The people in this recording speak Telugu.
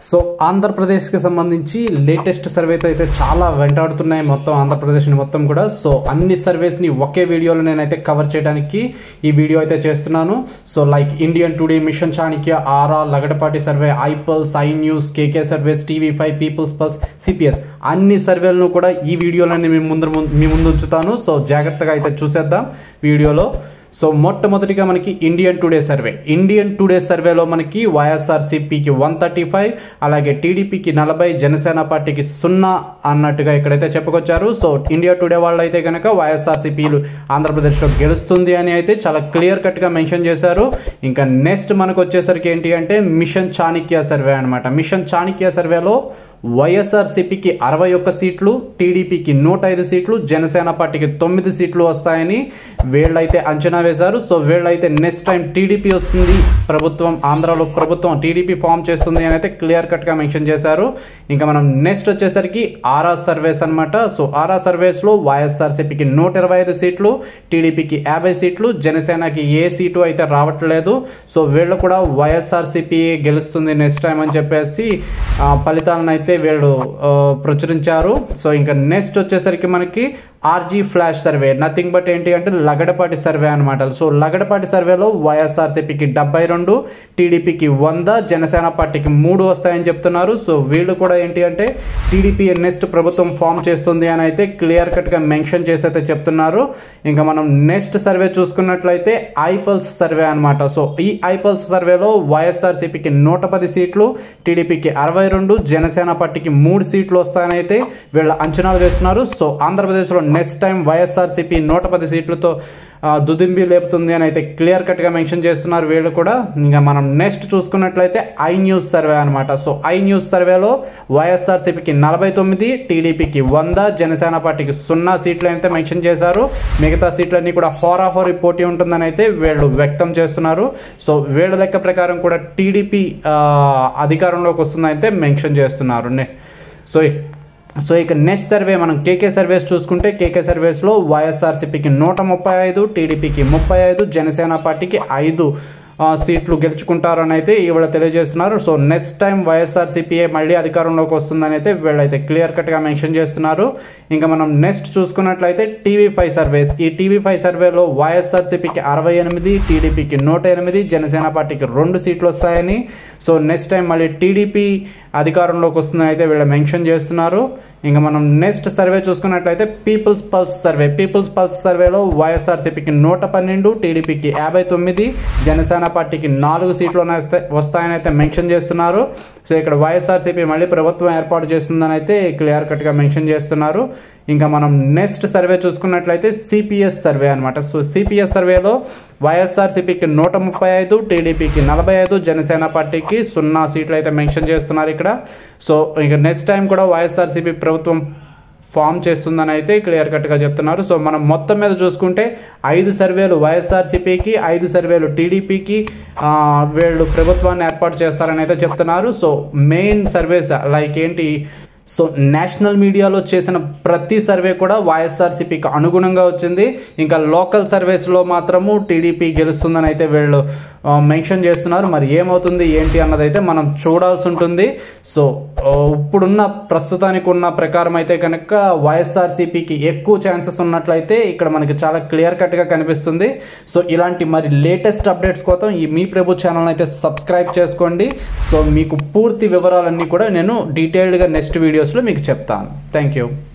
సో ఆంధ్రప్రదేశ్కి సంబంధించి లేటెస్ట్ సర్వేతో అయితే చాలా వెంటాడుతున్నాయి మొత్తం ఆంధ్రప్రదేశ్ని మొత్తం కూడా సో అన్ని సర్వేస్ని ఒకే వీడియోలో నేనైతే కవర్ చేయడానికి ఈ వీడియో అయితే చేస్తున్నాను so like Indian today mission Chanakya ఆర్ఆ లగడపాటి సర్వే ఐపల్స్ I news KK surveys TV five peoples pulse CPS అన్ని సర్వేలను కూడా ఈ వీడియోలో నేను మీ ముందు మీ ముందు ఉంచుతాను సో జాగ్రత్తగా అయితే చూసేద్దాం వీడియోలో సో మొట్టమొదటిగా మనకి Indian today survey Indian today సర్వేలో మనకి వైఎస్ఆర్సీపీకి వన్ థర్టీ ఫైవ్ అలాగే టీడీపీకి నలభై జనసేన పార్టీకి సున్నా అన్నట్టుగా ఇక్కడైతే చెప్పుకొచ్చారు సో ఇండియా టుడే వాళ్ళు అయితే కనుక వైఎస్ఆర్సీపీలు ఆంధ్రప్రదేశ్లో గెలుస్తుంది అని అయితే చాలా క్లియర్ కట్గా మెన్షన్ చేశారు ఇంకా నెక్స్ట్ మనకు వచ్చేసరికి ఏంటి అంటే మిషన్ చాణక్య సర్వే అనమాట మిషన్ చాణక్య సర్వేలో వైఎస్ఆర్సీపీకి అరవై ఒక్క సీట్లు టీడీపీకి నూట ఐదు సీట్లు జనసేన పార్టీకి తొమ్మిది సీట్లు వస్తాయని వీళ్ళైతే అంచనా వేశారు సో వీళ్ళైతే నెక్స్ట్ టైం టీడీపీ వస్తుంది ప్రభుత్వం ఆంధ్రాలో ప్రభుత్వం టీడీపీ ఫామ్ చేస్తుంది అని అయితే క్లియర్ కట్ గా మెన్షన్ చేశారు ఇంకా మనం నెక్స్ట్ వచ్చేసరికి ఆర్ఆర్ సర్వేస్ అనమాట సో ఆర్ఆర్ సర్వేస్ లో వైఎస్ఆర్సీపీకి నూట ఇరవై ఐదు సీట్లు టీడీపీకి యాభై సీట్లు జనసేనకి ఏ సీటు అయితే రావట్లేదు సో వీళ్ళు కూడా వైఎస్ఆర్సీపీ గెలుస్తుంది నెక్స్ట్ టైం అని చెప్పేసి ఆ, ఫలితాలను అయితే వీళ్ళు ఆ, ప్రచురించారు సో ఇంకా నెక్స్ట్ వచ్చేసరికి మనకి RG flash survey nothing but ఏంటి అంటే లగడపాటి సర్వే అనమాట సో లగడపాటి సర్వేలో వైఎస్ఆర్సీపీకి డెబ్బై రెండు టీడీపీకి వంద జనసేన పార్టీకి మూడు వస్తాయని చెప్తున్నారు సో వీళ్ళు కూడా ఏంటి అంటే టీడీపీ నెక్స్ట్ ప్రభుత్వం ఫామ్ చేస్తుంది అని అయితే క్లియర్ కట్ గా మెన్షన్ చేసి అయితే చెప్తున్నారు ఇంకా మనం నెక్స్ట్ సర్వే చూసుకున్నట్లయితే ఐపల్స్ సర్వే అనమాట సో ఈ ఐపల్స్ సర్వేలో వైఎస్ఆర్సీపీకి నూట పది సీట్లు టీడీపీకి అరవై రెండు జనసేన పార్టీకి మూడు సీట్లు వస్తాయని అయితే వీళ్ళ అంచనాలు వేస్తున్నారు సో ఆంధ్రప్రదేశ్లో నెక్స్ట్ టైం వైఎస్ఆర్సీపీ నూట పది సీట్లతో ఆ, దుదింబి లేపుతుంది అని అయితే క్లియర్ కట్ గా మెన్షన్ చేస్తున్నారు వీళ్ళు కూడా ఇంకా మనం నెక్స్ట్ చూసుకున్నట్లయితే ఐ న్యూస్ సర్వే అనమాట సో ఐ న్యూస్ సర్వేలో వైఎస్ఆర్సీపీకి నలభై తొమ్మిది టీడీపీకి వంద జనసేన పార్టీకి సున్నా సీట్లు అయితే మెన్షన్ చేశారు మిగతా సీట్లన్నీ కూడా హోరాహోరీ పోటీ ఉంటుందని అయితే వీళ్ళు వ్యక్తం చేస్తున్నారు సో వీళ్ళ లెక్క ప్రకారం కూడా టీడీపీ అధికారంలోకి వస్తుందని అయితే మెన్షన్ చేస్తున్నారు నే- సో సో ఇక నెక్స్ట్ సర్వే మనం కేకే సర్వేస్ చూసుకుంటే కేకే సర్వేస్లో వైఎస్ఆర్సీపీకి నూట ముప్పై ఐదు టీడీపీకి ముప్పై ఐదు జనసేన పార్టీకి ఐదు ఆ, సీట్లు గెలుచుకుంటారని అయితే ఇవాళ తెలియజేస్తున్నారు సో నెక్స్ట్ టైం వైఎస్ఆర్సీపీఏ మళ్ళీ అధికారంలోకి వస్తుందని అయితే వీళ్ళైతే క్లియర్ కట్గా మెన్షన్ చేస్తున్నారు ఇంకా మనం నెక్స్ట్ చూసుకున్నట్లయితే టీవీ ఫైవ్ సర్వేస్ ఈ టీవీ ఫైవ్ సర్వేలో వైఎస్ఆర్సీపీకి అరవై ఎనిమిది టీడీపీకి నూట ఎనిమిది జనసేన పార్టీకి రెండు సీట్లు వస్తాయని సో నెక్స్ట్ టైం మళ్ళీ టీడీపీ అధికారంలోకి వస్తుందని అయితే వీళ్ళు మెన్షన్ చేస్తున్నారు ఇంకా మనం నెక్స్ట్ సర్వే చూసుకున్నట్లయితే peoples pulse survey peoples pulse సర్వేలో వైఎస్ఆర్సీపీకి నూట పన్నెండు టీడీపీకి యాభై తొమ్మిది జనసేన పార్టీకి నాలుగు సీట్లు అయితే వస్తాయని అయితే మెన్షన్ చేస్తున్నారు సో ఇక్కడ వైఎస్ఆర్సీపీ మళ్ళీ ప్రభుత్వం ఏర్పాటు చేస్తుందని అయితే క్లియర్ కట్ గా మెన్షన్ చేస్తున్నారు ఇంకా మనం నెక్స్ట్ సర్వే చూసుకున్నట్లయితే సిపిఎస్ సర్వే అనమాట సో సిపిఎస్ సర్వేలో వైఎస్ఆర్సీపీకి నూట ముప్పై ఐదు టీడీపీకి నలభై ఐదు జనసేన పార్టీకి సున్నా సీట్లు అయితే మెన్షన్ చేస్తున్నారు ఇక్కడ సో ఇక నెక్స్ట్ టైం కూడా వైఎస్ఆర్సీపీ ప్రభుత్వం ఫామ్ చేస్తుందని అయితే క్లియర్ కట్గా చెప్తున్నారు సో మనం మొత్తం మీద చూసుకుంటే ఐదు సర్వేలు వైఎస్ఆర్సీపీకి ఐదు సర్వేలు టీడీపీకి వీళ్ళు ప్రభుత్వాన్ని ఏర్పాటు చేస్తారని అయితే చెప్తున్నారు సో మెయిన్ సర్వేస్ లైక్ ఏంటి సో నేషనల్ మీడియాలో చేసిన ప్రతి సర్వే కూడా వైఎస్ఆర్సీపీకి అనుగుణంగా వచ్చింది ఇంకా లోకల్ సర్వేస్లో మాత్రము టీడీపీ గెలుస్తుందని అయితే వీళ్ళు ఆ, మెన్షన్ చేస్తున్నారు మరి ఏమవుతుంది ఏంటి అన్నది అయితే మనం చూడాల్సి ఉంటుంది సో ఆ, ఇప్పుడున్న ప్రస్తుతానికి ఉన్న ప్రకారం అయితే కనుక వైఎస్ఆర్సీపీకి ఎక్కువ ఛాన్సెస్ ఉన్నట్లయితే ఇక్కడ మనకి చాలా క్లియర్ కట్గా కనిపిస్తుంది సో ఇలాంటి మరి లేటెస్ట్ అప్డేట్స్ కోసం ఈ మీ ప్రభు ఛానల్ అయితే సబ్స్క్రైబ్ చేసుకోండి సో మీకు పూర్తి వివరాలన్నీ కూడా నేను డీటెయిల్డ్గా నెక్స్ట్ వీడియోస్లో మీకు చెప్తాను థ్యాంక్ యూ